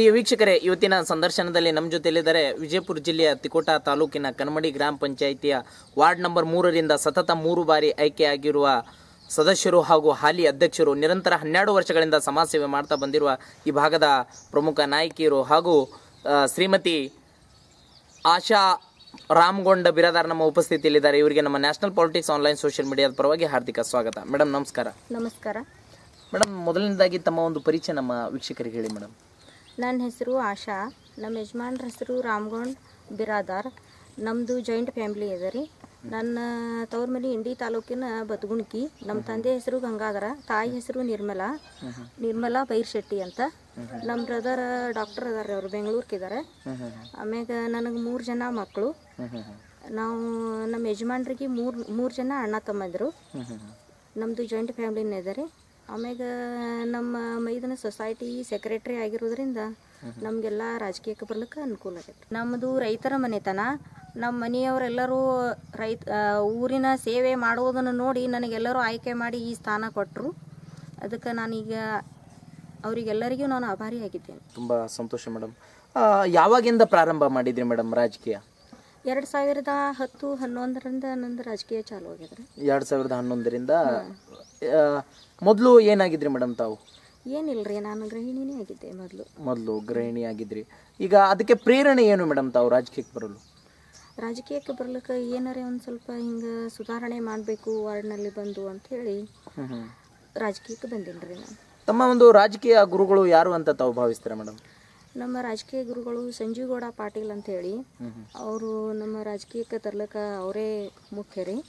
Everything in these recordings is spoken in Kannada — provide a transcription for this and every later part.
ಪ್ರಿಯ ವೀಕ್ಷಕರೇ ಇವತ್ತಿನ ಸಂದರ್ಶನದಲ್ಲಿ ನಮ್ಮ ಜೊತೆಲಿದ್ದಾರೆ ವಿಜಯಪುರ ಜಿಲ್ಲೆಯ ತಿಕೋಟ ತಾಲೂಕಿನ ಕನಮಡಿ ಗ್ರಾಮ ಪಂಚಾಯಿತಿಯ ವಾರ್ಡ್ ನಂಬರ್ ಮೂರರಿಂದ ಸತತ ಮೂರು ಬಾರಿ ಆಯ್ಕೆಯಾಗಿರುವ ಸದಸ್ಯರು ಹಾಗೂ ಹಾಲಿ ಅಧ್ಯಕ್ಷರು ನಿರಂತರ ಹನ್ನೆರಡು ವರ್ಷಗಳಿಂದ ಸಮಾಜ ಸೇವೆ ಮಾಡ್ತಾ ಬಂದಿರುವ ಈ ಭಾಗದ ಪ್ರಮುಖ ನಾಯಕಿಯರು ಹಾಗೂ ಆ, ಶ್ರೀಮತಿ ಆಶಾ ರಾಮಗೊಂಡ ಬಿರಾದಾರ್ ನಮ್ಮ ಉಪಸ್ಥಿತಿಯಲ್ಲಿದ್ದಾರೆ ಇವರಿಗೆ ನಮ್ಮ ನ್ಯಾಷನಲ್ ಪಾಲಿಟಿಕ್ಸ್ ಆನ್ಲೈನ್ ಸೋಷಿಯಲ್ ಮೀಡಿಯಾದ ಪರವಾಗಿ ಹಾರ್ದಿಕ ಸ್ವಾಗತ ಮೇಡಮ್ ನಮಸ್ಕಾರ ನಮಸ್ಕಾರ ಮೇಡಮ್ ಮೊದಲನೇದಾಗಿ ತಮ್ಮ ಒಂದು ಪರಿಚಯ ನಮ್ಮ ವೀಕ್ಷಕರಿಗೆ ಹೇಳಿ ಮೇಡಮ್ ನನ್ನ ಹೆಸರು ಆಶಾ ನಮ್ಮ ಯಜಮಾನ್ರ ಹೆಸರು ರಾಮಗೊಂಡ್ ಬಿರಾದಾರ್ ನಮ್ಮದು ಜಾಯಿಂಟ್ ಫ್ಯಾಮಿಲಿ ಇದೆ ರೀ ನನ್ನ ತವ್ರ ಮನೆ ಇಂಡಿ ತಾಲೂಕಿನ ಬತ್ಗುಣ್ಕಿ ನಮ್ಮ ತಂದೆ ಹೆಸರು ಗಂಗಾಧರ ತಾಯಿ ಹೆಸರು ನಿರ್ಮಲಾ ನಿರ್ಮಲಾ ಬೈರ್ಶೆಟ್ಟಿ ಅಂತ ನಮ್ಮ ಬ್ರದರ್ ಡಾಕ್ಟರ್ ಅದಾರೆ ಅವರು ಬೆಂಗಳೂರಿಗೆ ಇದ್ದಾರೆ ಆಮ್ಯಾಗ ನನಗೆ ಮೂರು ಜನ ಮಕ್ಕಳು ನಾವು ನಮ್ಮ ಯಜಮಾನ್ರಿಗೆ ಮೂರು ಮೂರು ಜನ ಅಣ್ಣ ತಮ್ಮಂದರು ನಮ್ಮದು ಜಾಯಿಂಟ್ ಫ್ಯಾಮ್ಲಿನೇ ಇದೆ ರೀ ಆಮ್ಯಾಗ ನಮ್ಮ ಮೈದನ ಸೊಸೈಟಿ ಸೆಕ್ರೆಟ್ರಿ ಆಗಿರೋದ್ರಿಂದ ನಮಗೆಲ್ಲ ರಾಜಕೀಯಕ್ಕೆ ಬರ್ಲಿಕ್ಕೆ ಅನುಕೂಲ ಆಗೈತೆ ನಮ್ಮದು ರೈತರ ಮನೆತನ ನಮ್ಮ ಮನೆಯವರೆಲ್ಲರೂ ರೈತ ಆ, ಊರಿನ ಸೇವೆ ಮಾಡುವುದನ್ನು ನೋಡಿ ನನಗೆಲ್ಲರೂ ಆಯ್ಕೆ ಮಾಡಿ ಈ ಸ್ಥಾನ ಕೊಟ್ಟರು ಅದಕ್ಕೆ ನಾನೀಗ ಅವರಿಗೆಲ್ಲರಿಗೂ ನಾನು ಆಭಾರಿ ಆಗಿದ್ದೇನೆ ತುಂಬ ಸಂತೋಷ ಮೇಡಮ್ ಯಾವಾಗಿಂದ ಪ್ರಾರಂಭ ಮಾಡಿದ್ರಿ ಮೇಡಮ್ ರಾಜಕೀಯ ಎರಡು ಸಾವಿರದ ಹತ್ತು ಹನ್ನೊಂದರಿಂದ ನಂದು ರಾಜಕೀಯ ಚಾಲು ಆಗಿದ್ರೆ ಎರಡು ಸಾವಿರದ ಹನ್ನೊಂದರಿಂದ ಮೊದಲು ಏನಾಗಿದ್ರಿ ಮೇಡಮ್ ತಾವು ಏನಿಲ್ರಿ ನಾನು ಗೃಹಿಣಿನೇ ಆಗಿದ್ದೆ ಮೊದಲು ಮೊದಲು ಗೃಹಿಣಿ ಆಗಿದ್ರಿ ಈಗ ಅದಕ್ಕೆ ಪ್ರೇರಣೆ ಏನು ಮೇಡಮ್ ತಾವು ರಾಜಕೀಯಕ್ಕೆ ಬರಲು ರಾಜಕೀಯಕ್ಕೆ ಬರ್ಲಿಕ್ಕೆ ಏನಾರೇ ಒಂದು ಸ್ವಲ್ಪ ಹಿಂಗೆ ಸುಧಾರಣೆ ಮಾಡಬೇಕು ವಾರ್ಡ್ನಲ್ಲಿ ಬಂದು ಅಂಥೇಳಿ ರಾಜಕೀಯಕ್ಕೆ ಬಂದೀನಿ ರೀ ನಾನು ತಮ್ಮ ಒಂದು ರಾಜಕೀಯ ಗುರುಗಳು ಯಾರು ಅಂತ ತಾವು ಭಾವಿಸ್ತೀರಾ ಮೇಡಮ್ ನಮ್ಮ ರಾಜಕೀಯ ಗುರುಗಳು ಸಂಜೀವಗೌಡ ಪಾಟೀಲ್ ಅಂತೇಳಿ ಅವರು ನಮ್ಮ ರಾಜಕೀಯಕ್ಕೆ ತರ್ಲಿಕ್ಕೆ ಅವರೇ ಮುಖ್ಯ ರೀ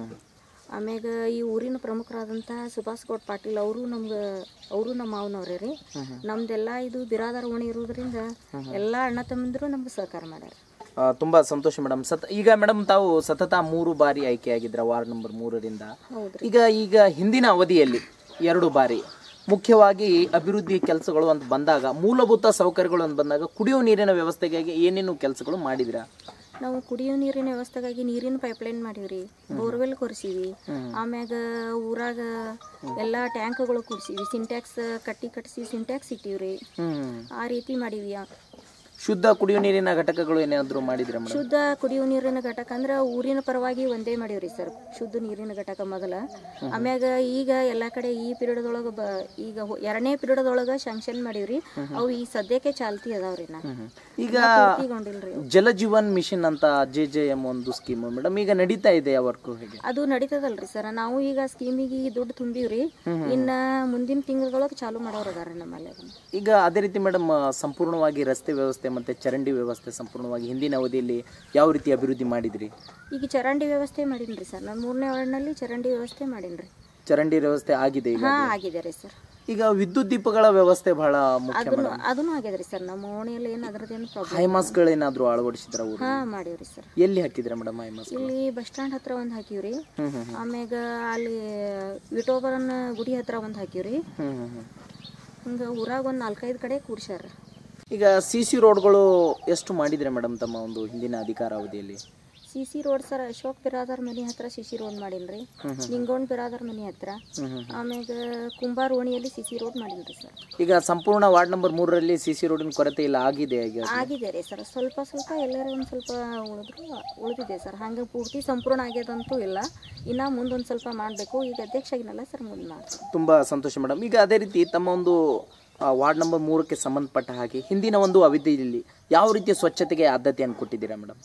ಆಮ್ಯಾಗ ಈ ಊರಿನ ಪ್ರಮುಖರಾದಂಥ ಸುಭಾಷ್ ಗೌಡ್ ಪಾಟೀಲ್ ಅವರು ನಮ್ಗೆ ಅವರು ನಮ್ಮ ಮಾವನವ್ರೇ ರೀ ನಮ್ದೆಲ್ಲ ಇದು ಬಿರಾದಾರ ಓಣಿ ಇರೋದ್ರಿಂದ ಎಲ್ಲ ಅಣ್ಣ ತಮ್ಮಂದಿರು ನಮ್ಗೆ ಸಹಕಾರ ಮಾಡ್ಯಾರ ಆ, ತುಂಬಾ ಸಂತೋಷ ಮೇಡಮ್ ಸತ ಈಗ ಮೇಡಮ್ ತಾವು ಸತತ ಮೂರು ಬಾರಿ ಆಯ್ಕೆಯಾಗಿದ್ರ ವಾರ್ಡ್ ನಂಬರ್ ಮೂರರಿಂದ ಹೌದ್ರಿ ಈಗ ಈಗ ಹಿಂದಿನ ಅವಧಿಯಲ್ಲಿ ಎರಡು ಬಾರಿ ಮುಖ್ಯವಾಗಿ ಅಭಿವೃದ್ಧಿ ಕೆಲಸಗಳು ಅಂತ ಬಂದಾಗ ಮೂಲಭೂತ ಸೌಕರ್ಯಗಳು ಅಂತ ಬಂದಾಗ ಕುಡಿಯುವ ನೀರಿನ ವ್ಯವಸ್ಥೆಗಾಗಿ ಏನೇನು ಕೆಲಸಗಳು ಮಾಡಿದಿರಾ ನಾವು ಕುಡಿಯೋ ನೀರಿನ ವ್ಯವಸ್ಥೆಗಾಗಿ ನೀರಿನ ಪೈಪ್ಲೈನ್ ಮಾಡೀವ್ರಿ ಬೋರ್ವೆಲ್ ಕೊರ್ಸೀವಿ ಆಮ್ಯಾಗ ಊರಾಗ ಎಲ್ಲ ಟ್ಯಾಂಕ್ಗಳು ಕೂಡ್ಸೀವಿ ಸಿಂಟ್ಯಾಕ್ಸ್ ಕಟ್ಟಿ ಕಟ್ಸಿ ಸಿಂಟ್ಯಾಕ್ಸ್ ಇಟ್ಟಿವ್ರಿ ಹ್ಮ್ ಆ ರೀತಿ ಮಾಡೀವಿ ಶುದ್ಧ ಕುಡಿಯುವ ನೀರಿನ ಘಟಕಗಳು ಏನಾದ್ರು ಮಾಡಿದಿರಾ ಮೇಡಮ್ ಶುದ್ಧ ಕುಡಿಯೋ ನೀರಿನ ಘಟಕ ಅಂದ್ರೆ ಊರಿನ ಪರವಾಗಿ ಒಂದೇ ಮಾಡೀವ್ರಿ ಸರ್ ಶುದ್ಧ ನೀರಿನ ಘಟಕ ಮೊದಲ ಆಮ್ಯಾಗ ಈಗ ಎಲ್ಲ ಕಡೆ ಈ ಪಿರಿಯಡ್ದೊಳಗೆ ಬ ಈಗ ಹೊ- ಎರಡನೇ ಪಿರಿಯಡ್ದೊಳಗೆ ಶಾಂಕ್ಷನ್ ಮಾಡೀವ್ರಿ ಅವು ಈ ಸದ್ಯಕ್ಕೆ ಚಾಲ್ತಿ ಅದಾವ್ರಿ ನಾ ಈಗ ಪೂರ್ತಿಗೊಂಡಿಲ್ರಿ ಜಲ ಜೀವನ್ ಮಿಷನ್ ಅಂತ ಜೆ ಜೆ ಎಂ ಒಂದು ಸ್ಕೀಮ್ ಮೇಡಮ್ ಈಗ ನಡೀತಾ ಇದೆ ಆ ವರ್ಕ್ ಹೇಗೆ ಅದು ನಡೀತದಲ್ರಿ ಸರ್ ನಾವು ಈಗ ಸ್ಕೀಮಿಗೆ ದುಡ್ಡು ತುಂಬಿವ್ರಿ ಇನ್ನ ಮುಂದಿನ ತಿಂಗಳೊಳಗೆ ಚಾಲು ಮಾಡೋರು ಅದಾರ ನಮ್ಮಲ್ಲಿ ಅದನ್ನ ಈಗ ಅದೇ ರೀತಿ ಮೇಡಮ್ ಸಂಪೂರ್ಣವಾಗಿ ರಸ್ತೆ ವ್ಯವಸ್ಥೆ ಮತ್ತೆ ಚರಂಡಿ ವ್ಯವಸ್ಥೆ ಸಂಪೂರ್ಣವಾಗಿ ಹಿಂದಿನ ಅವಧಿಯಲ್ಲಿ ಯಾವ ರೀತಿ ಅಭಿವೃದ್ಧಿ ಮಾಡಿದ್ರಿ ಈಗ ಚರಂಡಿ ವ್ಯವಸ್ಥೆ ಮಾಡೀನ್ರಿ ಸರ್ ನಾನು ಮೂರನೇ ವಾರ್ಡ್ನಲ್ಲಿ ಚರಂಡಿ ವ್ಯವಸ್ಥೆ ಮಾಡೀನ್ರಿ ಚರಂಡಿ ವ್ಯವಸ್ಥೆ ಆಗಿದೆ ಈಗ ಹಾ ಆಗಿದೆ ರೀ ಸರ್ ಈಗ ವಿದ್ಯುತ್ ದೀಪಗಳ ವ್ಯವಸ್ಥೆ ಬಹಳ ಮುಖ್ಯ ಅದನ್ನು ಅದನ್ನು ಆಗ್ಯದ್ರಿ ಸರ್ ನಮ್ಮ ಓಣಿಯಲ್ಲಿ ಏನು ಅದ್ರದ್ದೇನು ಪ್ರಾಬ್ಲಮ್ ಹೈಮಾಸ್ಗಳೇನಾದ್ರೂ ಅಳವಡಿಸಿದ್ರ ಊರು ಹಾ ಮಾಡೀವ್ರಿ ಸರ್ ಎಲ್ಲಿ ಹಾಕಿದ್ರ ಮೇಡಮ್ ಹೈಮಾಸ್ ಇಲ್ಲಿ ಬಸ್ ಸ್ಟ್ಯಾಂಡ್ ಹತ್ರ ಒಂದು ಹಾಕಿವ್ರಿ ಹ್ಮ್ ಹ್ಮ್ ಆಮ್ಯಾಗ ಅಲ್ಲಿ ವಿಟೋಬರನ್ ಗುಡಿ ಹತ್ರ ಒಂದು ಹಾಕಿವ್ರಿ ಹ್ಮ್ ಹ್ಮ್ ಹ್ಮ್. ಹಿಂಗೆ ಊರಾಗ ಒಂದು ನಾಲ್ಕೈದು ಕಡೆ ಕೂಡ್ಸ್ಯಾರ ಈಗ ಸಿ ಸಿ ರೋಡ್ಗಳು ಎಷ್ಟು ಮಾಡಿದ್ರೆ ಮೇಡಮ್ ತಮ್ಮ ಒಂದು ಹಿಂದಿನ ಅಧಿಕಾರ ಅವಧಿಯಲ್ಲಿ C C road sir Ashok Biradar ಮನೆ ಹತ್ರ ಸಿ ಸಿ ರೋಡ್ ಮಾಡಿನ್ರಿ ನಿಂಗೋಣ್ ಬಿರಾದರ್ ಮನೆ ಹತ್ರ ಆಮ್ಯಾಗ ಕುಂಬಾರ್ ಓಣಿಯಲ್ಲಿ ಸಿ ಸಿ ರೋಡ್ ಮಾಡಿನ್ರಿ ಸರ್ ಈಗ ಸಂಪೂರ್ಣ ವಾರ್ಡ್ ನಂಬರ್ ಮೂರರಲ್ಲಿ ಸಿ ಸಿ ರೋಡಿನ ಕೊರತೆ ಇಲ್ಲ ಆಗಿದೆ ಈಗ ಆಗಿದೆ ರೀ ಸರ್ ಸ್ವಲ್ಪ ಸ್ವಲ್ಪ ಎಲ್ಲರೂ ಒಂದು ಸ್ವಲ್ಪ ಉಳಿದ್ರು ಉಳಿದಿದೆ ಸರ್ ಹಂಗೆ ಪೂರ್ತಿ ಸಂಪೂರ್ಣ ಆಗ್ಯದಂತೂ ಇಲ್ಲ ಇನ್ನು ಮುಂದೊಂದು ಸ್ವಲ್ಪ ಮಾಡಬೇಕು ಈಗ ಅಧ್ಯಕ್ಷ ಆಗಿನಲ್ಲ ಸರ್ ಮುಂದೆ ಮಾಡ್ತೀನಿ ತುಂಬಾ ಸಂತೋಷ ಮೇಡಮ್ ಈಗ ಅದೇ ರೀತಿ ತಮ್ಮ ಒಂದು ಆ, ವಾರ್ಡ್ ನಂಬರ್ ಮೂರಕ್ಕೆ ಸಂಬಂಧಪಟ್ಟ ಹಾಗೆ ಹಿಂದಿನ ಒಂದು ಅವಧಿಯಲ್ಲಿ ಯಾವ ರೀತಿಯ ಸ್ವಚ್ಛತೆಗೆ ಆದ್ಯತೆಯನ್ನು ಕೊಟ್ಟಿದ್ದೀರಾ ಮೇಡಮ್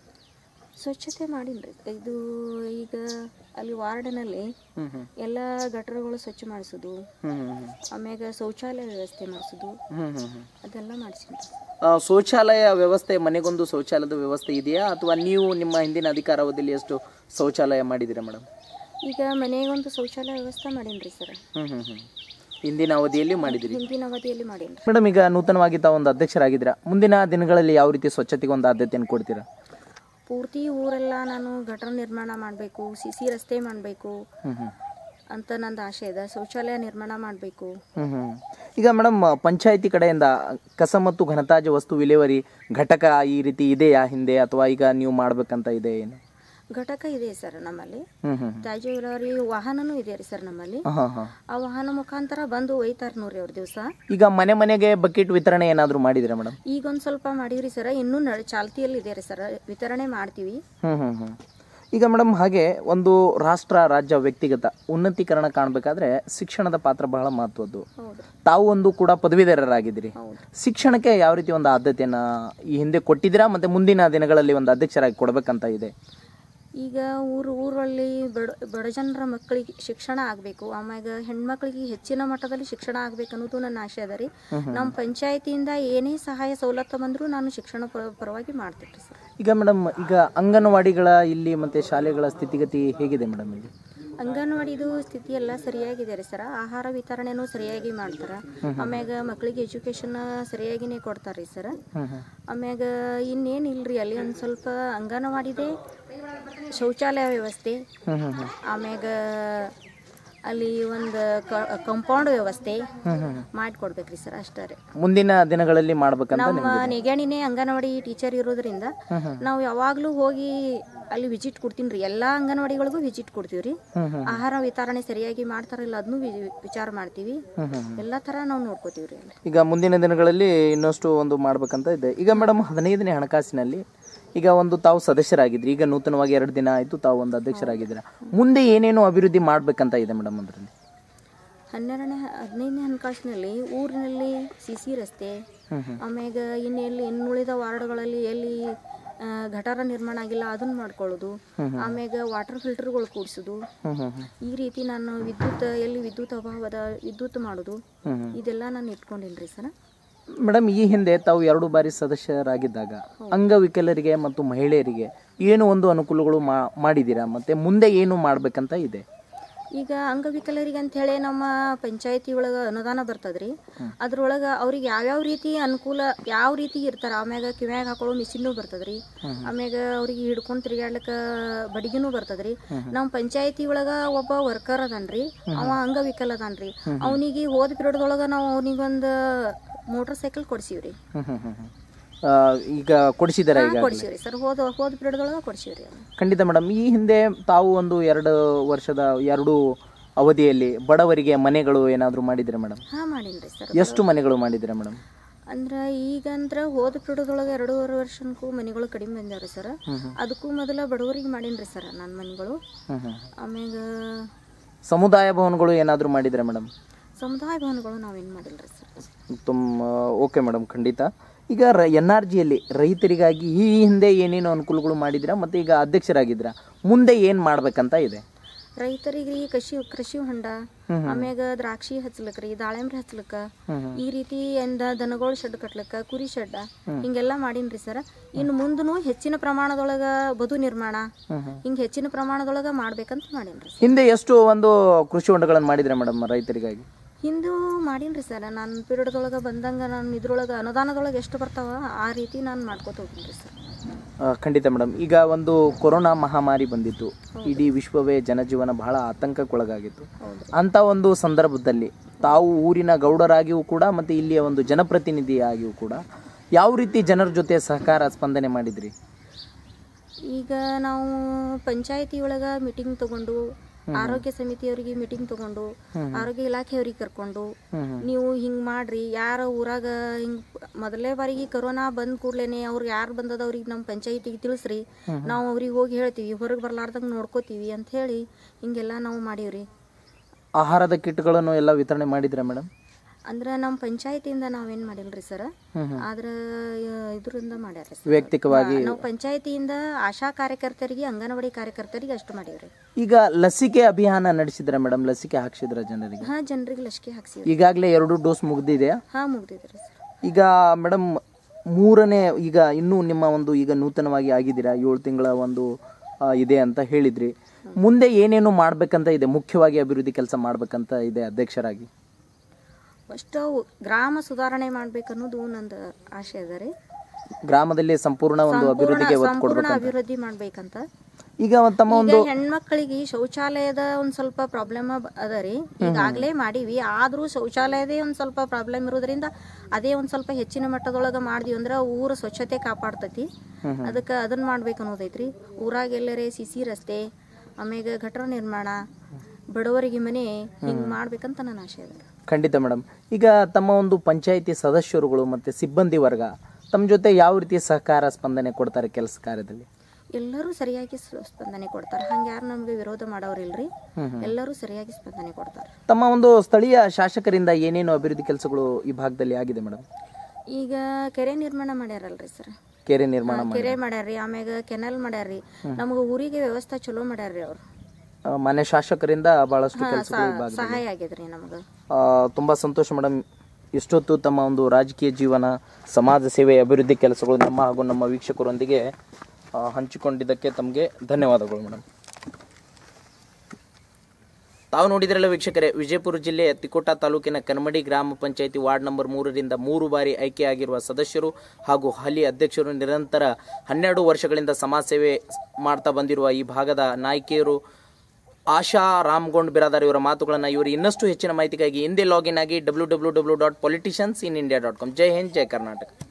ಸ್ವಚ್ಛತೆ ಮಾಡೀನ್ರಿ ಇದು ಈಗ ಅಲ್ಲಿ ವಾರ್ಡ್ನಲ್ಲಿ ಹ್ಮ್ ಹ್ಮ್ ಎಲ್ಲ ಗಟರಗಳು ಸ್ವಚ್ಛ ಮಾಡಿಸೋದು ಹ್ಮ್ ಹ್ಮ್ ಆಮ್ಯಾಗ ಶೌಚಾಲಯ ವ್ಯವಸ್ಥೆ ಮಾಡಿಸೋದು ಹ್ಮ್ ಹ್ಮ್ ಹ್ಮ್ ಅದೆಲ್ಲ ಮಾಡಿಸಿನ್ರಿ ಆ, ಶೌಚಾಲಯ ವ್ಯವಸ್ಥೆ ಮನೆಗೊಂದು ಶೌಚಾಲಯದ ವ್ಯವಸ್ಥೆ ಇದೆಯಾ ಅಥವಾ ನೀವು ನಿಮ್ಮ ಹಿಂದಿನ ಅಧಿಕಾರಾವಧಿಯಲ್ಲಿ ಎಷ್ಟು ಶೌಚಾಲಯ ಮಾಡಿದ್ದೀರಾ ಮೇಡಮ್ ಈಗ ಮನೆಗೊಂದು ಶೌಚಾಲಯ ವ್ಯವಸ್ಥೆ ಮಾಡೀನ್ರಿ ಸರ್ ಹ್ಮ್ ಹ್ಮ್ ಹ್ಮ್ ಹಿಂದಿನ ಅವಧಿಯಲ್ಲಿ ಮಾಡಿದಿರಿ ಹಿಂದಿನ ಅವಧಿಯಲ್ಲಿ ಮಾಡೀನ್ರಿ ಮೇಡಮ್ ಈಗ ನೂತನವಾಗಿ ತಾವು ಒಂದು ಅಧ್ಯಕ್ಷರಾಗಿದ್ದೀರಾ ಮುಂದಿನ ದಿನಗಳಲ್ಲಿ ಯಾವ ರೀತಿ ಸ್ವಚ್ಛತೆಗೆ ಒಂದು ಆದ್ಯತೆಯನ್ನು ಕೊಡ್ತೀರಾ ಪೂರ್ತಿ ಊರೆಲ್ಲ ನಾನು ಗಟರ ನಿರ್ಮಾಣ ಮಾಡಬೇಕು ಸಿ ಸಿ ರಸ್ತೆ ಮಾಡಬೇಕು ಹ್ಮ್ ಹ್ಮ್ ಅಂತ ನಂದು ಆಸೆ ಇದೆ ಶೌಚಾಲಯ ನಿರ್ಮಾಣ ಮಾಡಬೇಕು ಹ್ಮ್ ಹ್ಮ್. ಈಗ ಮೇಡಮ್ ಪಂಚಾಯಿತಿ ಕಡೆಯಿಂದ ಕಸ ಮತ್ತು ಘನತ್ಯಾಜ್ಯ ವಸ್ತು ವಿಲೇವಾರಿ ಘಟಕ ಈ ರೀತಿ ಇದೆಯಾ ಹಿಂದೆ ಅಥವಾ ಈಗ ನೀವು ಮಾಡ್ಬೇಕಂತ ಇದೆ ಏನು ಘಟಕ ಇದೆ ಸರ್ ನಮ್ಮಲ್ಲಿ ಹ್ಮ್ ಹ್ಮ್ ತ್ಯಾಜ್ಯ ವಿಲೇವಾರಿ ವಾಹನನೂ ಇದೆ ರೀ ಸರ್ ನಮ್ಮಲ್ಲಿ ಹಾ ಹಾ ಆ ವಾಹನ ಮುಖಾಂತರ ಬಂದು ಒಯ್ತಾರ ನೋಡ್ರಿ ಅವ್ರ ದಿವಸ ಈಗ ಮನೆ ಮನೆಗೆ ಬಕೆಟ್ ವಿತರಣೆ ಏನಾದರೂ ಮಾಡಿದಿರಾ ಮೇಡಮ್ ಈಗ ಒಂದು ಸ್ವಲ್ಪ ಮಾಡಿವ್ರಿ ಸರ್ ಇನ್ನೂ ನಡ್ ಚಾಲ್ತಿಯಲ್ಲಿ ಇದೆ ರೀ ಸರ್ ವಿತರಣೆ ಮಾಡ್ತೀವಿ ಹ್ಮ್ ಹ್ಮ್ ಹ್ಮ್ ಈಗ ಮೇಡಮ್ ಹಾಗೆ ಒಂದು ರಾಷ್ಟ್ರ ರಾಜ್ಯ ವ್ಯಕ್ತಿಗತ ಉನ್ನತೀಕರಣ ಕಾಣಬೇಕಾದ್ರೆ ಶಿಕ್ಷಣದ ಪಾತ್ರ ಬಹಳ ಮಹತ್ವದ್ದು ಹೌದು ತಾವು ಒಂದು ಕೂಡ ಪದವೀಧರರಾಗಿದ್ದೀರಿ ಹೌದು ಶಿಕ್ಷಣಕ್ಕೆ ಯಾವ ರೀತಿ ಒಂದು ಆದ್ಯತೆಯನ್ನ ಈ ಹಿಂದೆ ಕೊಟ್ಟಿದ್ದೀರಾ ಮತ್ತೆ ಮುಂದಿನ ದಿನಗಳಲ್ಲಿ ಒಂದು ಅಧ್ಯಕ್ಷರಾಗಿ ಕೊಡ್ಬೇಕಂತ ಇದೆ ಈಗ ಊರು ಊರಲ್ಲಿ ಬಡ ಬಡ ಜನರ ಮಕ್ಕಳಿಗೆ ಶಿಕ್ಷಣ ಆಗಬೇಕು ಆಮ್ಯಾಗ ಹೆಣ್ಮಕ್ಳಿಗೆ ಹೆಚ್ಚಿನ ಮಟ್ಟದಲ್ಲಿ ಶಿಕ್ಷಣ ಆಗ್ಬೇಕು ಅನ್ನೋದು ನನ್ನ ಆಸೆ ಅದ ರೀ ನಮ್ಮ ಪಂಚಾಯತಿಯಿಂದ ಏನೇ ಸಹಾಯ ಸವಲತ್ತು ಬಂದರೂ ನಾನು ಶಿಕ್ಷಣ ಪರ- ಪರವಾಗಿ ಮಾಡ್ತೀನಿ ಸರ್ ಈಗ ಮೇಡಮ್ ಈಗ ಅಂಗನವಾಡಿಗಳ ಇಲ್ಲಿ ಮತ್ತೆ ಶಾಲೆಗಳ ಸ್ಥಿತಿಗತಿ ಹೇಗಿದೆ ಮೇಡಮ್ ಇಲ್ಲಿ ಅಂಗನವಾಡಿದು ಸ್ಥಿತಿ ಎಲ್ಲ ಸರಿಯಾಗಿದೆ ರೀ ಸರ್ ಆಹಾರ ವಿತರಣೆನೂ ಸರಿಯಾಗಿ ಮಾಡ್ತಾರೆ ಆಮ್ಯಾಗ ಮಕ್ಕಳಿಗೆ ಎಜುಕೇಶನ್ ಸರಿಯಾಗಿನೇ ಕೊಡ್ತಾರೆ ರೀ ಸರ್ ಹ್ಮ್ ಹ್ಮ್ ಆಮ್ಯಾಗ ಇನ್ನೇನು ಇಲ್ರಿ ಅಲ್ಲಿ ಒಂದು ಸ್ವಲ್ಪ ಅಂಗನವಾಡಿದೆ ಶೌಚಾಲಯ ವ್ಯವಸ್ಥೆ ಹ್ಮ್ ಹ್ಮ್ ಹ್ಮ್ ಆಮ್ಯಾಗ ಅಲ್ಲಿ ಒಂದು ಕಂಪೌಂಡ್ ವ್ಯವಸ್ಥೆ ಹ್ಮ್ ಹ್ಮ್ ಮಾಡಿಕೊಡ್ಬೇಕ್ರಿ ಸರ್ ಅಷ್ಟೇ ರೀ ಮುಂದಿನ ದಿನಗಳಲ್ಲಿ ಮಾಡ್ಬೇಕಂತ ನಮ್ಮ ನೆಗ್ಯಾಣಿನೇ ಅಂಗನವಾಡಿ ಟೀಚರ್ ಇರೋದ್ರಿಂದ ನಾವು ಯಾವಾಗಲೂ ಹೋಗಿ ಅಲ್ಲಿ ವಿಸಿಟ್ ಕೊಡ್ತೀನಿ ರೀ ಎಲ್ಲ ಅಂಗನವಾಡಿಗಳಿಗೂ ವಿಸಿಟ್ ಕೊಡ್ತೀವಿ ರೀ ಹ್ಮ್ ಹ್ಮ್ ಆಹಾರ ವಿತರಣೆ ಸರಿಯಾಗಿ ಮಾಡ್ತಾರಿಲ್ಲ ಅದನ್ನು ವಿಚಾರ ಮಾಡ್ತೀವಿ ಹ್ಮ್ ಹ್ಮ್ ಎಲ್ಲ ಥರ ನಾವು ನೋಡ್ಕೋತೀವಿ ರೀ ಅಲ್ಲಿ ಈಗ ಮುಂದಿನ ದಿನಗಳಲ್ಲಿ ಇನ್ನಷ್ಟು ಒಂದು ಮಾಡ್ಬೇಕಂತ ಇದೆ ಈಗ ಮೇಡಮ್ ಹದಿನೈದನೇ ಹಣಕಾಸಿನಲ್ಲಿ ಈಗ ಒಂದು ತಾವು ಸದಸ್ಯರಾಗಿದ್ರಿ ಈಗ ನೂತನವಾಗಿ ಎರಡು ದಿನ ಆಯ್ತು ತಾವು ಒಂದು ಅಧ್ಯಕ್ಷರಾಗಿದ್ದೀರಾ ಮುಂದೆ ಏನೇನು ಅಭಿವೃದ್ಧಿ ಮಾಡ್ಬೇಕಂತ ಇದೆ ಮೇಡಮ್ ಅದರಲ್ಲಿ ಹನ್ನೆರಡನೇ ಹದಿನೈದನೇ ಹಣಕಾಸಿನಲ್ಲಿ ಊರಿನಲ್ಲಿ ಸಿ ಸಿ ರಸ್ತೆ ಹ್ಮ್ ಹ್ಮ್ ಆಮ್ಯಾಗ ಇನ್ನು ಎಲ್ಲಿ ಇನ್ನುಳಿದ ವಾರ್ಡ್ಗಳಲ್ಲಿ ಎಲ್ಲಿ ಆ, ಗಟಾರ ನಿರ್ಮಾಣ ಆಗಿಲ್ಲ ಅದನ್ನ ಮಾಡ್ಕೊಳ್ಳೋದು ಆಮ್ಯಾಗ ವಾಟರ್ ಫಿಲ್ಟರ್ಗಳು ಕೂಡಿಸೋದು ಹ್ಮ್ ಹ್ಮ್ ಹ್ಮ್ ಈ ರೀತಿ ನಾನು ವಿದ್ಯುತ್ ಎಲ್ಲಿ ವಿದ್ಯುತ್ ಅಭಾವದ ವಿದ್ಯುತ್ ಮಾಡೋದು ಹ್ಮ್ ಹ್ಮ್ ಇದೆಲ್ಲ ನಾನು ಇಟ್ಕೊಂಡಿನಿ ಸರ್ ಮೇಡಮ್ ಈ ಹಿಂದೆ ತಾವು ಎರಡು ಬಾರಿ ಸದಸ್ಯರಾಗಿದ್ದಾಗ ಅಂಗವಿಕಲರಿಗೆ ಮತ್ತು ಮಹಿಳೆಯರಿಗೆ ಏನು ಒಂದು ಅನುಕೂಲಗಳು ಮಾ- ಮಾಡಿದ್ದೀರಾ ಮತ್ತೆ ಮುಂದೆ ಏನು ಮಾಡ್ಬೇಕಂತ ಇದೆ ಈಗ ಅಂಗವಿಕಲರಿಗೆ ಅಂತ ಹೇಳಿ ನಮ್ಮ ಪಂಚಾಯತಿ ಒಳಗೆ ಅನುದಾನ ಬರ್ತದ್ರಿ ಅದ್ರೊಳಗೆ ಅವ್ರಿಗೆ ಯಾವ್ಯಾವ ರೀತಿ ಅನುಕೂಲ ಯಾವ ರೀತಿ ಇರ್ತಾರ ಆಮ್ಯಾಗ ಕಿವ್ಯಾಗ ಹಾಕೊಳ್ಳೋ ಮಿಷಿನ್ನು ಬರ್ತದ್ರಿ ಆಮ್ಯಾಗ ಅವ್ರಿಗೆ ಹಿಡ್ಕೊಂಡು ತಿರ್ಗಾಡ್ಲಿಕ್ಕ ಬಡಿಗೆನೂ ಬರ್ತದ್ರಿ ನಮ್ಮ ಪಂಚಾಯತಿ ಒಳಗ ಒಬ್ಬ ವರ್ಕರ್ ಅದನ್ರಿ ಅವ ಅಂಗವಿಕಲ ಅದಾನ್ರಿ ಅವನಿಗೆ ಹೋದ ಪಿರಿಯಡ್ದೊಳಗ ನಾವು ಅವನಿಗೊಂದು ಮೋಟರ್ ಸೈಕಲ್ ಕೊಡ್ಸೀವ್ರಿ ಹ್ಮ್ ಹ್ಮ್ ಹ್ಮ್ ಹ್ಮ್. ಆ, ಈಗ ಕೊಡಿಸಿದಾರ ಈಗ ಕೊಡ್ಸೀವ್ರಿ ಸರ್ ಹೋದ ಹೋದ ಪಿರಿಯಡ್ದೊಳಗ ಕೊಡ್ಸೀವ್ರಿ ಅವ್ನ. ಖಂಡಿತ ಮೇಡಮ್ ಈ ಹಿಂದೆ ತಾವು ಒಂದು ಎರಡು ವರ್ಷದ ಎರಡು ಅವಧಿಯಲ್ಲಿ ಬಡವರಿಗೆ ಮನೆಗಳು ಏನಾದರೂ ಮಾಡಿದ್ರೆ ಮೇಡಮ್ ಹಾ ಮಾಡೀನ್ರಿ ಸರ್ ಎಷ್ಟು ಮನೆಗಳು ಮಾಡಿದ್ದೀರಾ ಮೇಡಮ್ ಅಂದ್ರ ಈಗಂದ್ರ ಹೋದ ಪಿರಿಯಡ್ದೊಳಗೆ ಎರಡೂವರೆ ವರ್ಷಕ್ಕೂ ಮನೆಗಳು ಕಡಿಮೆ ಬಂದಾವ್ರಿ ಸರ್ ಅದಕ್ಕೂ ಮೊದಲ ಬಡವರಿಗೆ ಮಾಡೀನ್ರಿ ಸರ್ ನನ್ನ ಮನೆಗಳು ಹ್ಮ್ ಹ್ಮ್ ಆಮ್ಯಾಗ ಸಮುದಾಯ ಭವನಗಳು ಏನಾದರೂ ಮಾಡಿದ್ರೆ ಮೇಡಮ್ ಸಮುದಾಯ ಭವನಗಳು ನಾವೇನು ಮಾಡಿಲ್ರಿ ಸರ್ ತುಂಬ ಓಕೆ ಮೇಡಮ್ ಖಂಡಿತ ಈಗ ಎನ್ ಆರ್ ಜಿಯಲ್ಲಿ ರೈತರಿಗಾಗಿ ಈ ಹಿಂದೆ ಏನೇನು ಅನುಕೂಲಗಳು ಮಾಡಿದ್ದೀರಾ ಮತ್ತು ಈಗ ಅಧ್ಯಕ್ಷರಾಗಿದ್ದೀರಾ ಮುಂದೆ ಏನು ಮಾಡ್ಬೇಕಂತ ಇದೆ ರೈತರಿಗೆ ಈ ಕೃಷಿ ಕೃಷಿ ಹೊಂಡ ಆಮ್ಯಾಗ ದ್ರಾಕ್ಷಿ ಹಚ್ಲಕ್ರಿ ದಾಳಿಂಬ್ರಿ ಹಚ್ಲಕ್ಕ ಈ ರೀತಿ ಎಂದ ದನಗಳ ಶೆಡ್ ಕಟ್ಲಕ್ಕ ಕುರಿ ಶೆಡ್ ಹಿಂಗೆಲ್ಲ ಮಾಡೀನ್ರಿ ಸರ್ ಇನ್ನು ಮುಂದೂ ಹೆಚ್ಚಿನ ಪ್ರಮಾಣದೊಳಗ ಬದು ನಿರ್ಮಾಣ ಹಿಂಗ್ ಹೆಚ್ಚಿನ ಪ್ರಮಾಣದೊಳಗ ಮಾಡ್ಬೇಕಂತ ಮಾಡೀನ್ರಿ ಹಿಂದೆ ಎಷ್ಟು ಒಂದು ಕೃಷಿ ಹೊಂಡಗಳನ್ನು ಮಾಡಿದ್ರೆ ಮೇಡಮ್ ರೈತರಿಗಾಗಿ ಹಿಂದೂ ಮಾಡೀನ್ರಿ ಸರ್ ನಾನು ಪಿರಿಯಡ್ದೊಳಗೆ ಬಂದಂಗ ನಾನು ಇದ್ರೊಳಗೆ ಅನುದಾನದೊಳಗೆ ಎಷ್ಟು ಬರ್ತಾವ ಆ ರೀತಿ ನಾನು ಮಾಡ್ಕೊತ ಹೋಗಿನ್ರಿ ಸರ್ ಆ, ಖಂಡಿತ ಮೇಡಮ್ ಈಗ ಒಂದು ಕೊರೋನಾ ಮಹಾಮಾರಿ ಬಂದಿತ್ತು ಇಡೀ ವಿಶ್ವವೇ ಜನಜೀವನ ಬಹಳ ಆತಂಕಕ್ಕೊಳಗಾಗಿತ್ತು ಹೌದು ಅಂತ ಒಂದು ಸಂದರ್ಭದಲ್ಲಿ ತಾವು ಊರಿನ ಗೌಡರಾಗಿಯೂ ಕೂಡ ಮತ್ತು ಇಲ್ಲಿಯ ಒಂದು ಜನಪ್ರತಿನಿಧಿಯಾಗಿಯೂ ಕೂಡ ಯಾವ ರೀತಿ ಜನರ ಜೊತೆ ಸಹಕಾರ ಸ್ಪಂದನೆ ಮಾಡಿದ್ರಿ ಈಗ ನಾವು ಪಂಚಾಯತಿ ಒಳಗ ಮೀಟಿಂಗ್ ತಗೊಂಡು ಆರೋಗ್ಯ ಸಮಿತಿಯವರಿಗೆ ಮೀಟಿಂಗ್ ತಗೊಂಡು ಆರೋಗ್ಯ ಇಲಾಖೆಯವ್ರಿಗೆ ಕರ್ಕೊಂಡು ನೀವು ಹಿಂಗ್ ಮಾಡ್ರಿ ಯಾರ ಊರಾಗ ಹಿಂಗ್ ಮೊದಲೇ ಬಾರಿಗೆ ಕರೋನಾ ಬಂದ್ ಕೂಡ್ಲೇನೆ ಅವ್ರು ಯಾರು ಬಂದದ ಅವ್ರಿಗೆ ನಮ್ಮ ಪಂಚಾಯತಿಗೆ ತಿಳಿಸ್ರಿ ನಾವು ಅವ್ರಿಗೆ ಹೋಗಿ ಹೇಳ್ತೀವಿ ಹೊರಗೆ ಬರ್ಲಾರ್ದಂಗ ನೋಡ್ಕೋತೀವಿ ಅಂತ ಹೇಳಿ ಹಿಂಗೆಲ್ಲ ನಾವು ಮಾಡೀವ್ರಿ ಆಹಾರದ ಕಿಟ್ಗಳನ್ನು ಎಲ್ಲ ವಿತರಣೆ ಮಾಡಿದ್ರೆ ಮೇಡಮ್ ಅಂದ್ರೆ ನಮ್ಮ ಪಂಚಾಯತಿಯಿಂದ ನಾವೇನ್ ಮಾಡಿಲ್ರಿ ಸರ್ ಆದ್ರ ಆ, ಇದ್ರಿಂದ ಮಾಡ್ಯಾರ ಸರ್ ವೈಯಕ್ತಿಕವಾಗಿ ನಾವು ಪಂಚಾಯತಿಯಿಂದ ಆಶಾ ಕಾರ್ಯಕರ್ತರಿಗೆ ಅಂಗನವಾಡಿ ಕಾರ್ಯಕರ್ತರಿಗೆ ಅಷ್ಟು ಮಾಡೀವ್ರಿ ಈಗ ಲಸಿಕೆ ಅಭಿಯಾನ ನಡೆಸಿದ್ರೆ ಮೇಡಮ್ ಲಸಿಕೆ ಹಾಕ್ಸಿದ್ರ ಜನರಿಗೆ ಹಾ ಜನರಿಗೆ ಲಸಿಕೆ ಹಾಕ್ಸಿವ್ರಿ ಈಗಾಗಲೇ ಎರಡು ಡೋಸ್ ಮುಗ್ದಿದೆಯಾ ಹಾ ಮುಗ್ದಿದ್ರಿ ಸರ್ ಈಗ ಮೇಡಮ್ ಮೂರನೇ ಈಗ ಇನ್ನೂ ನಿಮ್ಮ ಒಂದು ಈಗ ನೂತನವಾಗಿ ಆಗಿದ್ದೀರಾ ಏಳು ತಿಂಗಳ ಒಂದು ಆ, ಇದೆ ಅಂತ ಹೇಳಿದ್ರಿ ಮುಂದೆ ಏನೇನು ಮಾಡ್ಬೇಕಂತ ಇದೆ ಮುಖ್ಯವಾಗಿ ಅಭಿವೃದ್ಧಿ ಕೆಲಸ ಮಾಡ್ಬೇಕಂತ ಇದೆ ಅಧ್ಯಕ್ಷರಾಗಿ ಫಸ್ಟ್ ಗ್ರಾಮ ಸುಧಾರಣೆ ಮಾಡ್ಬೇಕನ್ನೋದು ನಂದು ಆಸೆ ಅದ ರೀ ಗ್ರಾಮದಲ್ಲಿ ಸಂಪೂರ್ಣ ಒಂದು ಅಭಿವೃದ್ಧಿಗೆ ಒತ್ತು ಸಂಪೂರ್ಣ ಕೊಡ್ಬೇಕಂತ ಅಭಿವೃದ್ಧಿ ಮಾಡ್ಬೇಕಂತ ಈಗ ತಮ್ಮ ಈಗ ಒಂದು ಹೆಣ್ಮಕ್ಳಿಗೆ ಶೌಚಾಲಯದ ಒಂದ್ ಸ್ವಲ್ಪ ಪ್ರಾಬ್ಲಮ್ ಅದ ರೀ ಈಗಾಗ್ಲೇ ಮಾಡೀವಿ ಆದ್ರೂ ಶೌಚಾಲಯದೇ ಒಂದ್ ಸ್ವಲ್ಪ ಪ್ರಾಬ್ಲಮ್ ಇರೋದ್ರಿಂದ ಅದೇ ಒಂದ್ ಸ್ವಲ್ಪ ಹೆಚ್ಚಿನ ಮಟ್ಟದೊಳಗ ಮಾಡಿದ್ವಿ ಅಂದ್ರ ಊರ ಸ್ವಚ್ಛತೆ ಕಾಪಾಡ್ತೈತಿ ಅದಕ್ಕ ಅದನ್ನ ಮಾಡ್ಬೇಕು ಅನ್ನೋದೈತ್ರಿ ಊರಾಗ ಎಲ್ಲರೇ ಸಿಸಿ ರಸ್ತೆ ಆಮ್ಯಾಗ ಗಟರ ನಿರ್ಮಾಣ ಬಡವರಿಗೆ ಮನೆ ಹಿಂಗ್ ಮಾಡ್ಬೇಕಂತ ನನ್ನ ಆಶೆ ಅದ ಖಂಡಿತ ಮೇಡಮ್ ಈಗ ತಮ್ಮ ಒಂದು ಪಂಚಾಯಿತಿ ಸದಸ್ಯರುಗಳು ಮತ್ತು ಸಿಬ್ಬಂದಿ ವರ್ಗ ತಮ್ಮ ಜೊತೆ ಯಾವ ರೀತಿ ಸಹಕಾರ ಸ್ಪಂದನೆ ಕೊಡ್ತಾರೆ ಕೆಲಸ ಕಾರ್ಯದಲ್ಲಿ ಎಲ್ಲರೂ ಸರಿಯಾಗಿ ಸ್- ಸ್ಪಂದನೆ ಕೊಡ್ತಾರೆ ಹಂಗ ಯಾರು ನಮ್ಗೆ ವಿರೋಧ ಮಾಡೋರಿಲ್ರಿ ಎಲ್ಲರೂ ಸರಿಯಾಗಿ ಸ್ಪಂದನೆ ಕೊಡ್ತಾರೆ ತಮ್ಮ ಒಂದು ಸ್ಥಳೀಯ ಶಾಸಕರಿಂದ ಏನೇನು ಅಭಿವೃದ್ಧಿ ಕೆಲಸಗಳು ಈ ಭಾಗದಲ್ಲಿ ಆಗಿದೆ ಮೇಡಮ್ ಈಗ ಕೆರೆ ನಿರ್ಮಾಣ ಮಾಡ್ಯಾರಲ್ರಿ ಸರ್ ಕೆರೆ ನಿರ್ಮಾಣ ಮಾಡಿ ಕೆರೆ ಮಾಡ್ಯಾರ್ರಿ ಆಮ್ಯಾಗ ಕೆನಲ್ ಮಾಡ್ಯಾರ್ರಿ ನಮ್ಗ ಊರಿಗೆ ವ್ಯವಸ್ಥೆ ಚಲೋ ಮಾಡ್ಯಾರ್ರಿ ಅವ್ರು ಆ, ಮನೆ ಶಾಸಕರಿಂದ ಬಹಳಷ್ಟು ಕೆಲಸಗಳು ಈ ಭಾಗದಲ್ಲಿ ಸಹಾಯ ಆಗ್ಯದ್ರಿ ನಮಗ ಆ, ತುಂಬಾ ಸಂತೋಷ ಮೇಡಮ್ ಇಷ್ಟೊತ್ತು ತಮ್ಮ ಒಂದು ರಾಜಕೀಯ ಜೀವನ ಸಮಾಜ ಸೇವೆ ಅಭಿವೃದ್ಧಿ ಕೆಲಸಗಳು ನಮ್ಮ ಹಾಗೂ ನಮ್ಮ ವೀಕ್ಷಕರೊಂದಿಗೆ ಆ, ಹಂಚಿಕೊಂಡಿದ್ದಕ್ಕೆ ತಮಗೆ ಧನ್ಯವಾದಗಳು ಮೇಡಮ್ ತಾವು ನೋಡಿದ್ರಲ್ಲ ವೀಕ್ಷಕರೇ ವಿಜಯಪುರ ಜಿಲ್ಲೆಯ ತಿಕೋಟ ತಾಲೂಕಿನ ಕನ್ಮಡಿ ಗ್ರಾಮ ಪಂಚಾಯಿತಿ ವಾರ್ಡ್ ನಂಬರ್ ಮೂರರಿಂದ ಮೂರು ಬಾರಿ ಆಯ್ಕೆಯಾಗಿರುವ ಸದಸ್ಯರು ಹಾಗೂ ಹಾಲಿ ಅಧ್ಯಕ್ಷರು ನಿರಂತರ ಹನ್ನೆರಡು ವರ್ಷಗಳಿಂದ ಸಮಾಜ ಸೇವೆ ಮಾಡ್ತಾ ಬಂದಿರುವ ಈ ಭಾಗದ ನಾಯಕಿಯರು ಆಶಾ ರಾಮ್ಗೊಂಡ್ ಬಿರಾದಾರ್ ಇವರ ಮಾತುಗಳನ್ನು ಇವರು ಇನ್ನಷ್ಟು ಹೆಚ್ಚಿನ ಮಾಹಿತಿಗಾಗಿ ಹಿಂದೆ ಲಾಗಿನ್ ಆಗಿ W W W dot politicians in India dot com ಜೈ ಹಿಂದ್ ಜೈ ಕರ್ನಾಟಕ